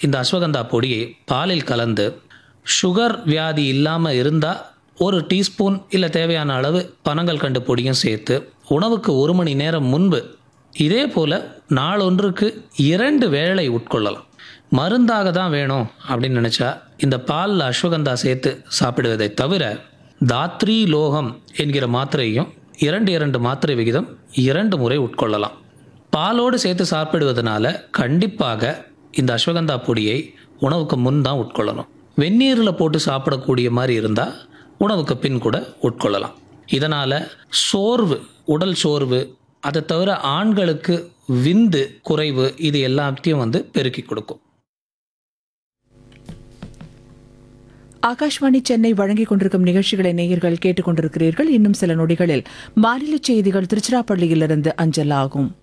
இந்த அஸ்வகந்தா பொடியை பாலில் கலந்து சுகர் வியாதி இல்லாமல் இருந்தால் ஒரு டீஸ்பூன் இல்லை தேவையான அளவு பனங்கள் கண்டு பொடியும் சேர்த்து உணவுக்கு ஒரு மணி நேரம் முன்பு இதே போல் நாளொன்றுக்கு இரண்டு வேளை உட்கொள்ளலாம் மருந்தாக தான் வேணும் அப்படின்னு நினச்சா இந்த பாலில் அஸ்வகந்தா சேர்த்து சாப்பிடுவதை தவிர தாத்ரி லோகம் என்கிற மாத்திரையும் இரண்டு இரண்டு மாத்திரை விகிதம் இரண்டு முறை உட்கொள்ளலாம் பாலோடு சேர்த்து சாப்பிடுவதனால கண்டிப்பாக இந்த அஸ்வகந்தா பொடியை உணவுக்கு முன் தான் உட்கொள்ளணும் வெந்நீரில் போட்டு சாப்பிடக்கூடிய மாதிரி இருந்தால் உணவுக்கு பின் கூட உட்கொள்ளலாம் இதனால் சோர்வு உடல் சோர்வு அதை தவிர ஆண்களுக்கு விந்து குறைவு இது எல்லாத்தையும் வந்து பெருக்கி கொடுக்கும் ஆகாஷ்வாணி சென்னை வழங்கிக் கொண்டிருக்கும் நிகழ்ச்சிகளை நேயர்கள் கேட்டுக்கொண்டிருக்கிறீர்கள் இன்னும் சில நொடிகளில் மாநில செய்திகள் திருச்சிராப்பள்ளியிலிருந்து அஞ்சல் ஆகும்